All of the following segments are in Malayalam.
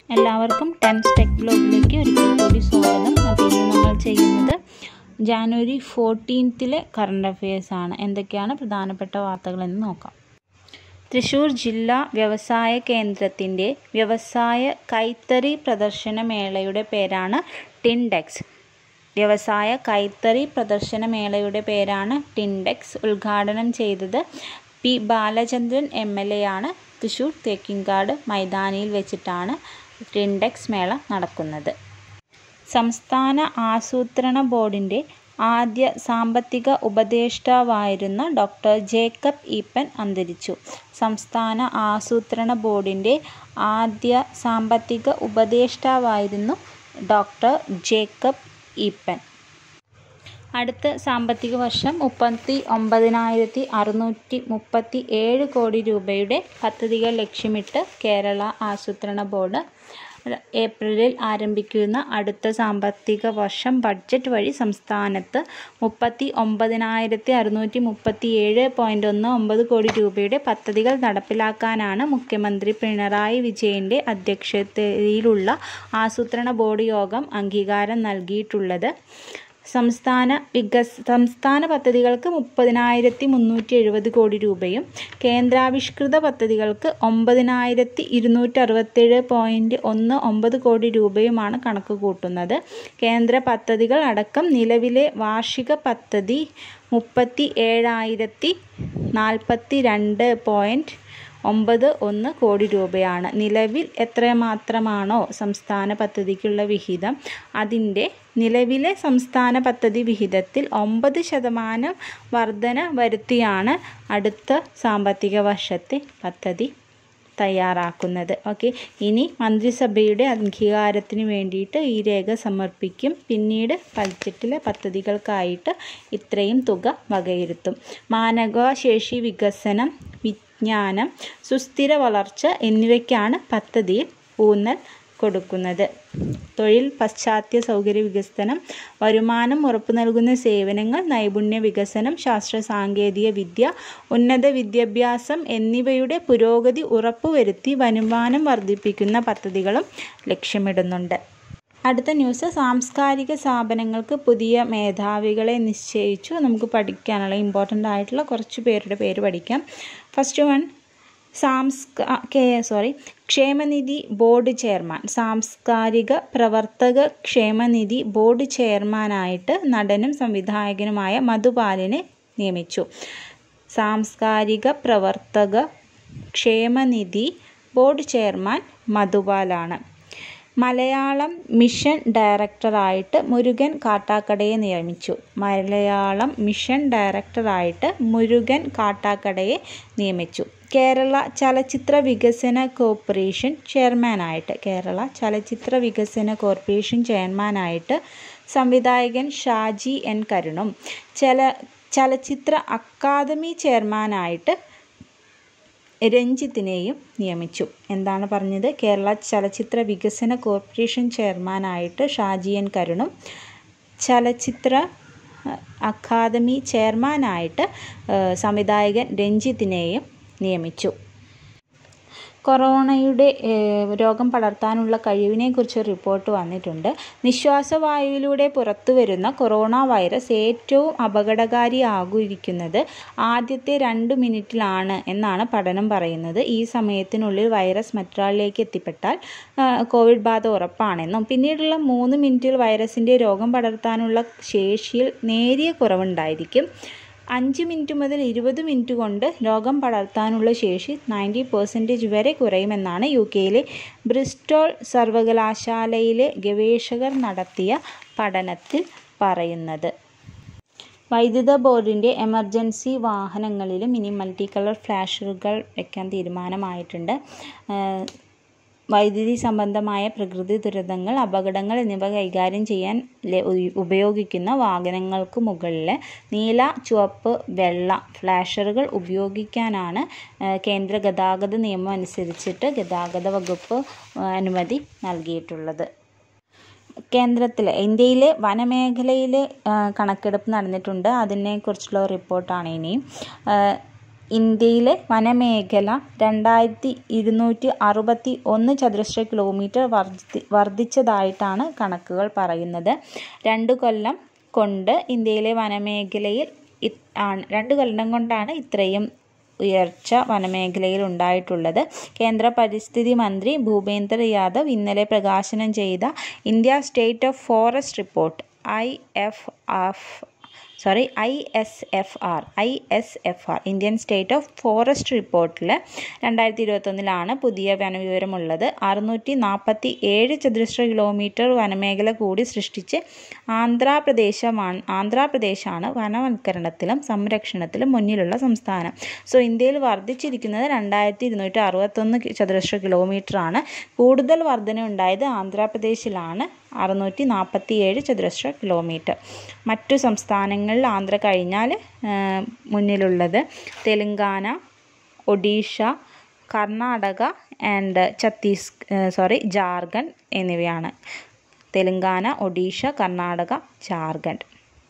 എല്ലാവർക്കും ടെൻസ് ടെക് ബ്ലോഗിലേക്ക് ഒരിക്കൽ കൂടി സ്വാഗതം അപ്പോൾ ഇന്ന് നമ്മൾ ചെയ്യുന്നത് ജാനുവരി ഫോർട്ടീൻത്തിലെ കറണ്ട് അഫയേഴ്സ് ആണ് എന്തൊക്കെയാണ് പ്രധാനപ്പെട്ട വാർത്തകളെന്ന് നോക്കാം തൃശ്ശൂർ ജില്ലാ വ്യവസായ കേന്ദ്രത്തിൻ്റെ വ്യവസായ കൈത്തറി പ്രദർശന മേളയുടെ പേരാണ് ടിൻഡെക്സ് വ്യവസായ കൈത്തറി പ്രദർശന മേളയുടെ പേരാണ് ടിൻഡെക്സ് ഉദ്ഘാടനം ചെയ്തത് P Balachandran M L A ആണ് തൃശ്ശൂർ തേക്കിൻകാട് മൈതാനിയിൽ വെച്ചിട്ടാണ് ടിൻഡെക്സ് മേള നടക്കുന്നത് സംസ്ഥാന ആസൂത്രണ ബോർഡിൻ്റെ ആദ്യ സാമ്പത്തിക ഉപദേഷ്ടാവായിരുന്ന ഡോക്ടർ ജേക്കബ് ഈപ്പൻ അന്തരിച്ചു സംസ്ഥാന ആസൂത്രണ ബോർഡിൻ്റെ ആദ്യ സാമ്പത്തിക ഉപദേഷ്ടാവായിരുന്നു ഡോക്ടർ ജേക്കബ് ഈപ്പൻ അടുത്ത സാമ്പത്തിക വർഷം മുപ്പത്തി ഒമ്പതിനായിരത്തി അറുന്നൂറ്റി മുപ്പത്തി ഏഴ് കോടി രൂപയുടെ പദ്ധതികൾ ലക്ഷ്യമിട്ട് കേരള ആസൂത്രണ ബോർഡ് ഏപ്രിലിൽ ആരംഭിക്കുന്ന അടുത്ത സാമ്പത്തിക വർഷം ബഡ്ജറ്റ് വഴി സംസ്ഥാനത്ത് മുപ്പത്തി ഒമ്പതിനായിരത്തി അറുന്നൂറ്റി മുപ്പത്തി ഏഴ് പോയിൻറ്റ് ഒന്ന് ഒമ്പത് കോടി രൂപയുടെ പദ്ധതികൾ നടപ്പിലാക്കാനാണ് മുഖ്യമന്ത്രി പിണറായി വിജയൻ്റെ അധ്യക്ഷതയിലുള്ള ആസൂത്രണ ബോർഡ് യോഗം അംഗീകാരം നൽകിയിട്ടുള്ളത് സംസ്ഥാന വികസ് സംസ്ഥാന പദ്ധതികൾക്ക് മുപ്പതിനായിരത്തി മുന്നൂറ്റി എഴുപത് കോടി രൂപയും കേന്ദ്രാവിഷ്കൃത പദ്ധതികൾക്ക് ഒമ്പതിനായിരത്തി ഇരുന്നൂറ്റി അറുപത്തേഴ് പോയിൻറ്റ് ഒന്ന് ഒമ്പത് കോടി രൂപയുമാണ് കണക്ക് കൂട്ടുന്നത് കേന്ദ്ര പദ്ധതികൾ അടക്കം നിലവിലെ വാർഷിക പദ്ധതി മുപ്പത്തി ഏഴായിരത്തി നാൽപ്പത്തി രണ്ട് പോയിൻറ്റ് ഒമ്പത് ഒന്ന് കോടി രൂപയാണ് നിലവിൽ എത്രമാത്രമാണോ സംസ്ഥാന പദ്ധതിക്കുള്ള വിഹിതം അതിൻ്റെ നിലവിലെ സംസ്ഥാന പദ്ധതി വിഹിതത്തിൽ ഒമ്പത് ശതമാനം വർധന വരുത്തിയാണ് അടുത്ത സാമ്പത്തിക വർഷത്തെ പദ്ധതി തയ്യാറാക്കുന്നത് ഓക്കെ ഇനി മന്ത്രിസഭയുടെ അംഗീകാരത്തിന് വേണ്ടിയിട്ട് ഈ രേഖ സമർപ്പിക്കും പിന്നീട് ബഡ്ജറ്റിലെ പദ്ധതികൾക്കായിട്ട് ഇത്രയും തുക വകയിരുത്തും മാനവശേഷി വികസനം വിജ്ഞാനം സുസ്ഥിര വളർച്ച എന്നിവയ്ക്കാണ് പദ്ധതിയിൽ ഊന്നൽ കൊടുക്കുന്നത് തൊഴിൽ പശ്ചാത്തല സൗകര്യ വികസനം വരുമാനം ഉറപ്പു നൽകുന്ന സേവനങ്ങൾ നൈപുണ്യ വികസനം ശാസ്ത്ര സാങ്കേതിക വിദ്യ ഉന്നത വിദ്യാഭ്യാസം എന്നിവയുടെ പുരോഗതി ഉറപ്പുവരുത്തി വരുമാനം വർദ്ധിപ്പിക്കുന്ന പദ്ധതികളും ലക്ഷ്യമിടുന്നുണ്ട് അടുത്ത ന്യൂസ് സാംസ്കാരിക സ്ഥാപനങ്ങൾക്ക് പുതിയ മേധാവികളെ നിശ്ചയിച്ചു നമുക്ക് പഠിക്കാനുള്ള ഇമ്പോർട്ടൻ്റ് ആയിട്ടുള്ള കുറച്ച് പേരുടെ പേര് പഠിക്കാം ഫസ്റ്റ് വൺ സാംസ്കാ കെ സോറി ക്ഷേമനിധി ബോർഡ് ചെയർമാൻ സാംസ്കാരിക പ്രവർത്തക ക്ഷേമനിധി ബോർഡ് ചെയർമാനായിട്ട് നടനും സംവിധായകനുമായ മധുപാലിനെ നിയമിച്ചു സാംസ്കാരിക പ്രവർത്തക ക്ഷേമനിധി ബോർഡ് ചെയർമാൻ മധുപാലാണ് മലയാളം മിഷൻ ഡയറക്ടറായിട്ട് മുരുകൻ കാട്ടാക്കടയെ നിയമിച്ചു മലയാളം മിഷൻ ഡയറക്ടറായിട്ട് മുരുകൻ കാട്ടാക്കടയെ നിയമിച്ചു കേരള ചലച്ചിത്ര വികസന കോർപ്പറേഷൻ ചെയർമാനായിട്ട് കേരള ചലച്ചിത്ര വികസന കോർപ്പറേഷൻ ചെയർമാനായിട്ട് സംവിധായകൻ ഷാജി എൻ കരുണും ചല ചലച്ചിത്ര അക്കാദമി ചെയർമാനായിട്ട് രഞ്ജിത്തിനെയും നിയമിച്ചു എന്താണ് പറഞ്ഞത് കേരള ചലച്ചിത്ര വികസന കോർപ്പറേഷൻ ചെയർമാനായിട്ട് ഷാജിയൻ കരുണും ചലച്ചിത്ര അക്കാദമി ചെയർമാനായിട്ട് സംവിധായകൻ രഞ്ജിത്തിനെയും നിയമിച്ചു കൊറോണയുടെ രോഗം പടർത്താനുള്ള കഴിവിനെക്കുറിച്ച് റിപ്പോർട്ട് വന്നിട്ടുണ്ട് നിശ്വാസവായുവിലൂടെ പുറത്തു വരുന്ന കൊറോണ വൈറസ് ഏറ്റവും അപകടകാരിയാകിയിരിക്കുന്നത് ആദ്യത്തെ രണ്ട് മിനിറ്റിലാണ് എന്നാണ് പഠനം പറയുന്നത് ഈ സമയത്തിനുള്ളിൽ വൈറസ് മറ്റൊരാളിലേക്ക് എത്തിപ്പെട്ടാൽ കോവിഡ് ബാധ ഉറപ്പാണെന്നും പിന്നീടുള്ള മൂന്ന് മിനിറ്റിൽ വൈറസിൻ്റെ രോഗം പടർത്താനുള്ള ശേഷിയിൽ നേരിയ കുറവുണ്ടായിരിക്കും അഞ്ച് മിനിറ്റ് മുതൽ ഇരുപത് മിനിറ്റ് കൊണ്ട് രോഗം പടർത്താനുള്ള ശേഷി നയൻറ്റി പെർസെൻറ്റേജ് വരെ കുറയുമെന്നാണ് യു കെയിലെ ബ്രിസ്റ്റോൾ സർവകലാശാലയിലെ ഗവേഷകർ നടത്തിയ പഠനത്തിൽ പറയുന്നത് വൈദ്യുത ബോർഡിൻ്റെ എമർജൻസി വാഹനങ്ങളിലും ഇനി മൾട്ടി കളർ ഫ്ലാഷറുകൾ വയ്ക്കാൻ തീരുമാനമായിട്ടുണ്ട് വൈദ്യുതി സംബന്ധമായ പ്രകൃതി ദുരന്തങ്ങൾ അപകടങ്ങൾ എന്നിവ കൈകാര്യം ചെയ്യാൻ ഉപയോഗിക്കുന്ന വാഹനങ്ങൾക്ക് മുകളിൽ നീല ചുവപ്പ് വെള്ള ഫ്ലാഷറുകൾ ഉപയോഗിക്കാനാണ് കേന്ദ്ര ഗതാഗത നിയമം അനുസരിച്ചിട്ട് ഗതാഗത വകുപ്പ് അനുമതി നൽകിയിട്ടുള്ളത് കേന്ദ്രത്തിൽ ഇന്ത്യയിലെ വനമേഖലയിൽ കണക്കെടുപ്പ് നടന്നിട്ടുണ്ട് അതിനെക്കുറിച്ചുള്ള റിപ്പോർട്ടാണ് ഇനി ഇന്ത്യയിലെ വനമേഖല രണ്ടായിരത്തി ഇരുന്നൂറ്റി അറുപത്തി ഒന്ന് ചതുരശ്ര കിലോമീറ്റർ വർദ്ധി വർദ്ധിച്ചതായിട്ടാണ് കണക്കുകൾ പറയുന്നത് രണ്ട് കൊല്ലം കൊണ്ട് ഇന്ത്യയിലെ വനമേഖലയിൽ ഇ- ആണ് രണ്ട് കൊല്ലം കൊണ്ടാണ് ഇത്രയും ഉയർച്ച വനമേഖലയിൽ ഉണ്ടായിട്ടുള്ളത് കേന്ദ്ര പരിസ്ഥിതി മന്ത്രി ഭൂപേന്ദർ യാദവ് ഇന്നലെ പ്രകാശനം ചെയ്ത India state of forest report I F F sorry I S F R I S F R Indian state of forest റിപ്പോർട്ടിൽ രണ്ടായിരത്തി ഇരുപത്തൊന്നിലാണ് പുതിയ വനവിവരമുള്ളത് അറുന്നൂറ്റി നാൽപ്പത്തി ഏഴ് ചതുരശ്ര കിലോമീറ്റർ വനമേഖല കൂടി സൃഷ്ടിച്ച് ആന്ധ്രാപ്രദേശമാണ് ആന്ധ്രാപ്രദേശാണ് വനവൽക്കരണത്തിലും സംരക്ഷണത്തിലും മുന്നിലുള്ള സംസ്ഥാനം സോ ഇന്ത്യയിൽ വർദ്ധിച്ചിരിക്കുന്നത് രണ്ടായിരത്തി ഇരുന്നൂറ്റി അറുപത്തൊന്ന് ചതുരശ്ര കിലോമീറ്ററാണ് കൂടുതൽ വർധന ഉണ്ടായത് ആന്ധ്രാപ്രദേശിലാണ് അറുന്നൂറ്റി നാൽപ്പത്തി ഏഴ് ചതുരശ്ര കിലോമീറ്റർ മറ്റു സംസ്ഥാനങ്ങളിൽ ആന്ധ്ര കഴിഞ്ഞാൽ ആ, മുന്നിലുള്ളത് തെലുങ്കാന ഒഡീഷ കർണാടക ആൻഡ് ഛത്തീസ് സോറി ജാർഖണ്ഡ് എന്നിവയാണ് തെലുങ്കാന ഒഡീഷ കർണാടക ജാർഖണ്ഡ്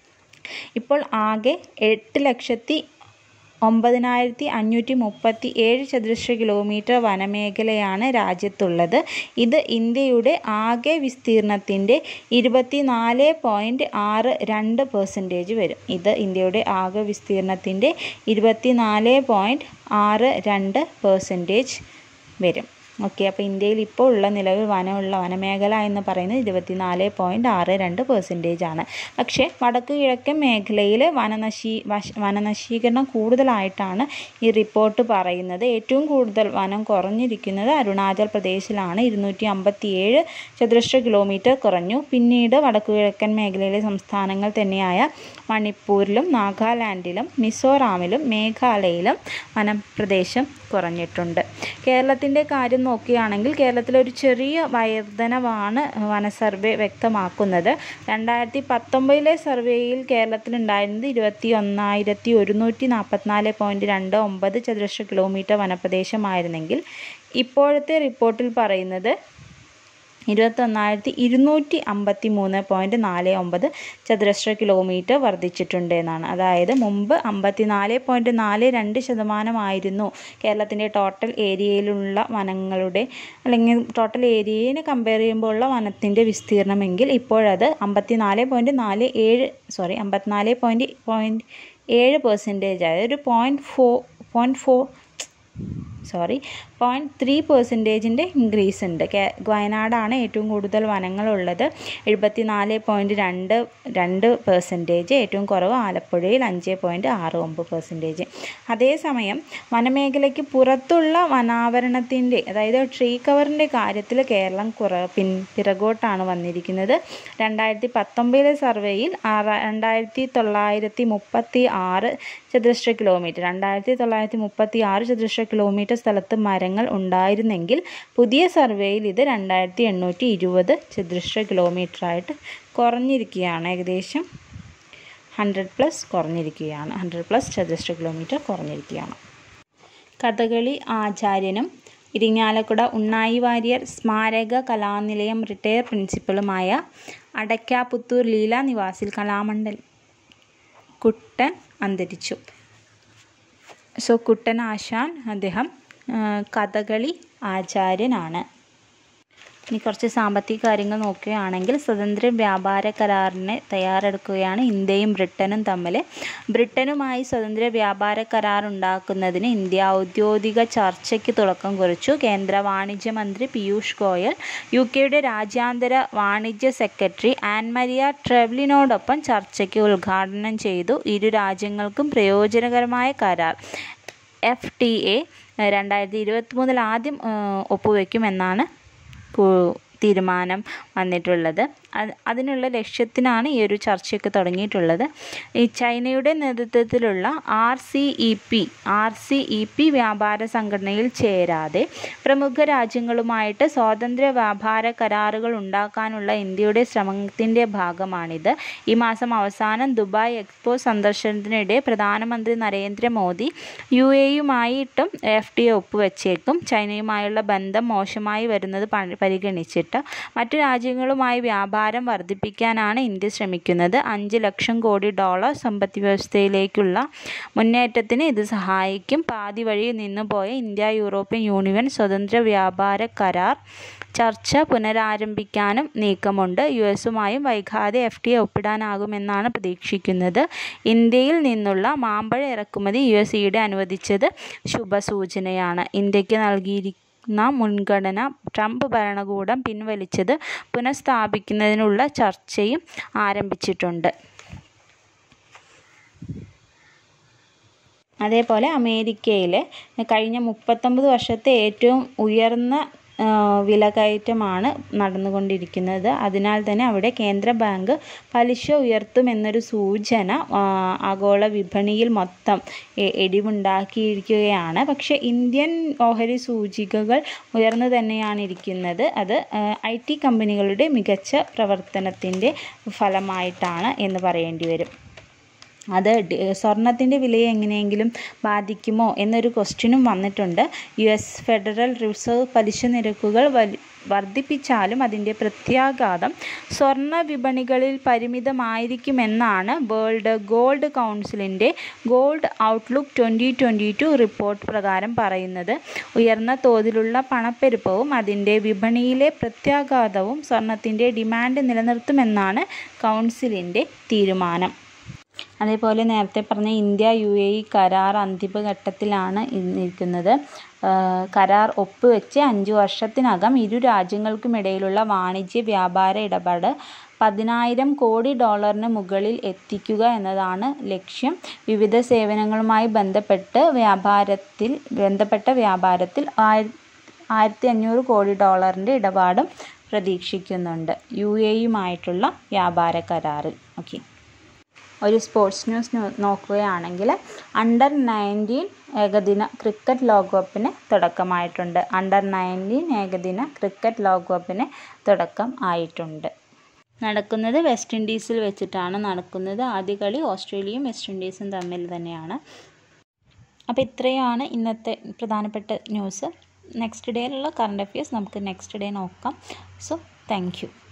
ഇപ്പോൾ ആകെ എട്ട് ലക്ഷത്തി ഒമ്പതിനായിരത്തി അഞ്ഞൂറ്റി മുപ്പത്തി ഏഴ് ചതുരശ്ര കിലോമീറ്റർ വനമേഖലയാണ് രാജ്യത്തുള്ളത് ഇത് ഇന്ത്യയുടെ ആകെ വിസ്തീർണത്തിൻ്റെ ഇരുപത്തി നാല് പോയിൻറ്റ് ആറ് രണ്ട് പെർസെൻറ്റേജ് വരും ഇത് ഇന്ത്യയുടെ ആകെ വിസ്തീർണത്തിൻ്റെ ഇരുപത്തി നാല് പോയിൻറ്റ് ആറ് രണ്ട് പെർസെൻറ്റേജ് വരും ഓക്കെ അപ്പോൾ ഇന്ത്യയിൽ ഇപ്പോൾ ഉള്ള നിലവിൽ വനമുള്ള വനമേഖല എന്ന് പറയുന്നത് ഇരുപത്തിനാല് പോയിൻറ്റ് ആറ് രണ്ട് പെർസെൻറ്റേജ് ആണ് പക്ഷേ വടക്ക് കിഴക്കൻ മേഖലയിൽ വനനശീ വശ വനനശീകരണം കൂടുതലായിട്ടാണ് ഈ റിപ്പോർട്ട് പറയുന്നത് ഏറ്റവും കൂടുതൽ വനം കുറഞ്ഞിരിക്കുന്നത് അരുണാചൽ പ്രദേശിലാണ് ഇരുന്നൂറ്റി അമ്പത്തി ഏഴ് ചതുരശ്ര കിലോമീറ്റർ കുറഞ്ഞു പിന്നീട് വടക്കു കിഴക്കൻ മേഖലയിലെ സംസ്ഥാനങ്ങൾ തന്നെയായ മണിപ്പൂരിലും നാഗാലാൻഡിലും മിസോറാമിലും മേഘാലയയിലും വനപ്രദേശം കുറഞ്ഞിട്ടുണ്ട് കേരളത്തിൻ്റെ കാര്യം നോക്കുകയാണെങ്കിൽ കേരളത്തിൽ ഒരു ചെറിയ വർധനവാണ് വന സർവേ വ്യക്തമാക്കുന്നത് രണ്ടായിരത്തി പത്തൊമ്പതിലെ സർവേയിൽ കേരളത്തിലുണ്ടായിരുന്നത് ഇരുപത്തി ഒന്നായിരത്തി ഒരുന്നൂറ്റി നാൽപ്പത്തിനാല് പോയിൻറ്റ് രണ്ട് ഒമ്പത് ചതുരശ്ര കിലോമീറ്റർ വനപ്രദേശമായിരുന്നെങ്കിൽ ഇപ്പോഴത്തെ റിപ്പോർട്ടിൽ പറയുന്നത് ഇരുപത്തൊന്നായിരത്തി ഇരുന്നൂറ്റി അമ്പത്തി മൂന്ന് പോയിൻറ്റ് നാല് ഒമ്പത് ചതുരശ്ര കിലോമീറ്റർ വർദ്ധിച്ചിട്ടുണ്ട് എന്നാണ് അതായത് മുമ്പ് അമ്പത്തിനാല് പോയിൻറ്റ് നാല് രണ്ട് ശതമാനമായിരുന്നു കേരളത്തിൻ്റെ ടോട്ടൽ ഏരിയയിലുള്ള വനങ്ങളുടെ അല്ലെങ്കിൽ ടോട്ടൽ ഏരിയയെ കമ്പയർ ചെയ്യുമ്പോൾ ഉള്ള വനത്തിൻ്റെ വിസ്തീർണമെങ്കിൽ ഇപ്പോഴത് അമ്പത്തിനാല് പോയിൻറ്റ് നാല് ഏഴ് സോറി അമ്പത്തിനാല് പോയിൻറ്റ് പോയിൻറ്റ് ഏഴ് പെർസെൻറ്റേജ് ആയത് ഒരു point four point four sorry point three പെർസെൻറ്റേജിൻ്റെ ഇൻക്രീസ് ഉണ്ട് കേ വയനാടാണ് ഏറ്റവും കൂടുതൽ വനങ്ങളുള്ളത് എഴുപത്തി നാല് പോയിൻറ്റ് രണ്ട് രണ്ട് പെർസെൻറ്റേജ് ഏറ്റവും കുറവ് ആലപ്പുഴയിൽ അഞ്ച് പോയിൻറ്റ് ആറ് ഒമ്പത് പെർസെൻറ്റേജ് അതേസമയം വനമേഖലയ്ക്ക് പുറത്തുള്ള വനാവരണത്തിൻ്റെ അതായത് ട്രീ കവറിൻ്റെ കാര്യത്തിൽ കേരളം കുറ പിൻ പിറകോട്ടാണ് വന്നിരിക്കുന്നത് രണ്ടായിരത്തി പത്തൊമ്പതിലെ സർവേയിൽ ആറ് രണ്ടായിരത്തി തൊള്ളായിരത്തി മുപ്പത്തി ആറ് ചതുരശ്ര കിലോമീറ്റർ രണ്ടായിരത്തി തൊള്ളായിരത്തി മുപ്പത്തി ആറ് ചതുരശ്ര കിലോമീറ്റർ സ്ഥലത്ത് മരങ്ങൾ ഉണ്ടായിരുന്നെങ്കിൽ പുതിയ സർവേയിൽ ഇത് രണ്ടായിരത്തി എണ്ണൂറ്റി ഇരുപത് ചതുരശ്ര കിലോമീറ്ററായിട്ട് കുറഞ്ഞിരിക്കുകയാണ് ഏകദേശം ഹൺഡ്രഡ് പ്ലസ് കുറഞ്ഞിരിക്കുകയാണ് ഹൺഡ്രഡ് പ്ലസ് ചതുരശ്ര കിലോമീറ്റർ കുറഞ്ഞിരിക്കുകയാണ് കഥകളി ആചാര്യനും ഇരിങ്ങാലക്കുട ഉണ്ണായി വാര്യർ സ്മാരക കലാനിലയം റിട്ടയർ പ്രിൻസിപ്പളുമായ അടയ്ക്കാപുത്തൂർ ലീല നിവാസിൽ കലാമണ്ഡൽ കുട്ടൻ അന്തരിച്ചു സോ കുട്ടൻ ആശാൻ അദ്ദേഹം ആ, കഥകളി ആചാര്യനാണ് ഇനി കുറച്ച് സാമ്പത്തിക കാര്യങ്ങൾ നോക്കുകയാണെങ്കിൽ സ്വതന്ത്ര വ്യാപാര കരാറിന് തയ്യാറെടുക്കുകയാണ് ഇന്ത്യയും ബ്രിട്ടനും തമ്മിൽ ബ്രിട്ടനുമായി സ്വതന്ത്ര വ്യാപാര കരാർ ഉണ്ടാക്കുന്നതിന് ഇന്ത്യ ഔദ്യോഗിക ചർച്ചയ്ക്ക് തുടക്കം കുറിച്ചു കേന്ദ്ര വാണിജ്യ മന്ത്രി പീയൂഷ് ഗോയൽ യു കെയുടെ രാജ്യാന്തര വാണിജ്യ സെക്രട്ടറി ആൻമരിയ ട്രെവ്ലിനോടൊപ്പം ചർച്ചയ്ക്ക് ഉദ്ഘാടനം ചെയ്തു ഇരു രാജ്യങ്ങൾക്കും പ്രയോജനകരമായ കരാർ എഫ് ടി എ രണ്ടായിരത്തി ഇരുപത്തി മൂന്നിൽ ആദ്യം ആ, ഒപ്പുവെക്കുമെന്നാണ് കു- തീരുമാനം വന്നിട്ടുള്ളത് അത് അതിനുള്ള ലക്ഷ്യത്തിനാണ് ഈ ഒരു ചർച്ചയൊക്കെ തുടങ്ങിയിട്ടുള്ളത് ഈ ചൈനയുടെ നേതൃത്വത്തിലുള്ള R C E P R C E P വ്യാപാര സംഘടനയിൽ ചേരാതെ പ്രമുഖ രാജ്യങ്ങളുമായിട്ട് സ്വാതന്ത്ര്യ വ്യാപാര കരാറുകൾ ഉണ്ടാക്കാനുള്ള ഇന്ത്യയുടെ ശ്രമത്തിൻ്റെ ഭാഗമാണിത് ഈ മാസം അവസാനം ദുബായ് എക്സ്പോ സന്ദർശനത്തിനിടെ പ്രധാനമന്ത്രി Narendra Modi U എയുമായിട്ടും F T A ഒപ്പുവെച്ചേക്കും ചൈനയുമായുള്ള ബന്ധം മോശമായി വരുന്നത് പ- പരിഗണിച്ചിട്ട് കേട്ടോ മറ്റു രാജ്യങ്ങളുമായി വ്യാപാരം വർദ്ധിപ്പിക്കാനാണ് ഇന്ത്യ ശ്രമിക്കുന്നത് അഞ്ച് ലക്ഷം കോടി ഡോളർ സമ്പദ് വ്യവസ്ഥയിലേക്കുള്ള മുന്നേറ്റത്തിന് ഇത് സഹായിക്കും പാതി വഴി നിന്നുപോയ ഇന്ത്യ യൂറോപ്യൻ യൂണിയൻ സ്വതന്ത്ര വ്യാപാര കരാർ ചർച്ച പുനരാരംഭിക്കാനും നീക്കമുണ്ട് യു എസുമായും വൈകാതെ എഫ് ടി എ ഒപ്പിടാനാകുമെന്നാണ് പ്രതീക്ഷിക്കുന്നത് ഇന്ത്യയിൽ നിന്നുള്ള മാമ്പഴ ഇറക്കുമതി യു എസ് ഈടെ അനുവദിച്ചത് ശുഭസൂചനയാണ് ഇന്ത്യക്ക് നൽകിയിരിക്കുന്ന മുൻഗണന ട്രംപ് ഭരണകൂടം പിൻവലിച്ചത് പുനഃസ്ഥാപിക്കുന്നതിനുള്ള ചർച്ചയും ആരംഭിച്ചിട്ടുണ്ട് അതേപോലെ അമേരിക്കയിലെ കഴിഞ്ഞ മുപ്പത്തൊമ്പത് വർഷത്തെ ഏറ്റവും ഉയർന്ന വിലകയറ്റമാണ് നടന്നുകൊണ്ടിരിക്കുന്നത് അതിനാൽ തന്നെ അവിടെ കേന്ദ്ര ബാങ്ക് പലിശ ഉയർത്തുമെന്നൊരു സൂചന ആഗോള വിപണിയിൽ മൊത്തം ഇടിവുണ്ടാക്കിയിരിക്കുകയാണ് പക്ഷേ ഇന്ത്യൻ ഓഹരി സൂചികകൾ ഉയർന്നു തന്നെയാണ് ഇരിക്കുന്നത് അത് ഐ ടി കമ്പനികളുടെ മികച്ച പ്രവർത്തനത്തിൻ്റെ ഫലമായിട്ടാണ് എന്ന് പറയേണ്ടി വരും അത് സ്വർണത്തിൻ്റെ വിലയെ എങ്ങനെയെങ്കിലും ബാധിക്കുമോ എന്നൊരു ക്വസ്റ്റ്യനും വന്നിട്ടുണ്ട് യു എസ് ഫെഡറൽ റിസർവ് പലിശ നിരക്കുകൾ വലി വർദ്ധിപ്പിച്ചാലും അതിൻ്റെ പ്രത്യാഘാതം സ്വർണ്ണ വിപണികളിൽ പരിമിതമായിരിക്കുമെന്നാണ് വേൾഡ് ഗോൾഡ് കൗൺസിലിൻ്റെ gold outlook twenty twenty two report പ്രകാരം പറയുന്നത് ഉയർന്ന തോതിലുള്ള പണപ്പെരുപ്പവും അതിൻ്റെ വിപണിയിലെ പ്രത്യാഘാതവും സ്വർണത്തിൻ്റെ ഡിമാൻഡ് നിലനിർത്തുമെന്നാണ് കൗൺസിലിൻ്റെ തീരുമാനം അതേപോലെ നേരത്തെ പറഞ്ഞ ഇന്ത്യ യു എ ഇ കരാർ അന്തിമഘട്ടത്തിലാണ് ഇരിക്കുന്നത് കരാർ ഒപ്പുവെച്ച് അഞ്ച് വർഷത്തിനകം ഇരു രാജ്യങ്ങൾക്കുമിടയിലുള്ള വാണിജ്യ വ്യാപാര ഇടപാട് പതിനായിരം കോടി ഡോളറിന് മുകളിൽ എത്തിക്കുക എന്നതാണ് ലക്ഷ്യം വിവിധ സേവനങ്ങളുമായി ബന്ധപ്പെട്ട് വ്യാപാരത്തിൽ ബന്ധപ്പെട്ട വ്യാപാരത്തിൽ ആയിരത്തി അഞ്ഞൂറ് കോടി ഡോളറിൻ്റെ ഇടപാടും പ്രതീക്ഷിക്കുന്നുണ്ട് യു എ യുമായിട്ടുള്ള വ്യാപാര കരാറിൽ ഓക്കെ ഒരു സ്പോർട്സ് ന്യൂസ് നോക്കുകയാണെങ്കിൽ അണ്ടർ നയൻറ്റീൻ ഏകദിന ക്രിക്കറ്റ് ലോകകപ്പിന് തുടക്കമായിട്ടുണ്ട് അണ്ടർ നയൻറ്റീൻ ഏകദിന ക്രിക്കറ്റ് ലോകകപ്പിന് തുടക്കം ആയിട്ടുണ്ട് നടക്കുന്നത് വെസ്റ്റ് ഇൻഡീസിൽ വെച്ചിട്ടാണ് നടക്കുന്നത് ആദ്യ കളി ഓസ്ട്രേലിയയും വെസ്റ്റ് ഇൻഡീസും തമ്മിൽ തന്നെയാണ് അപ്പോൾ ഇത്രയാണ് ഇന്നത്തെ പ്രധാനപ്പെട്ട ന്യൂസ് നെക്സ്റ്റ് ഡേയിലുള്ള കറണ്ട് അഫയേഴ്സ് നമുക്ക് നെക്സ്റ്റ് ഡേ നോക്കാം സോ താങ്ക്